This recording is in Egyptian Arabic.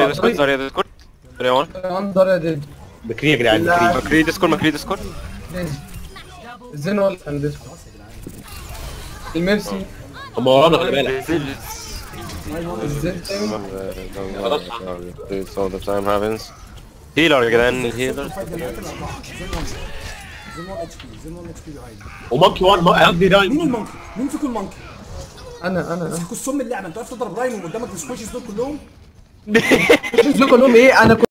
ديسكورد زاريا ديسكورد زاريا 1 انظر يا ديد بكري يا جدعان لا. بكري مكري ديسكورد مكري ديسكورد زينول اند ديسكورد الميرسي هم ورانا خلي بالك الزيتنج This all the time happens. هيلر يا جدعان هيلر زين 1 اتش بي زين 1 اتش بي بيهايند ومونكي 1 قصدي مين راين المونكي؟ مين فيكم المونكي؟ انا انا انا فيكم السم اللعبه انت عارف تضرب راين وقدامك السكويشز دول كلهم شوف كلهم ايه انا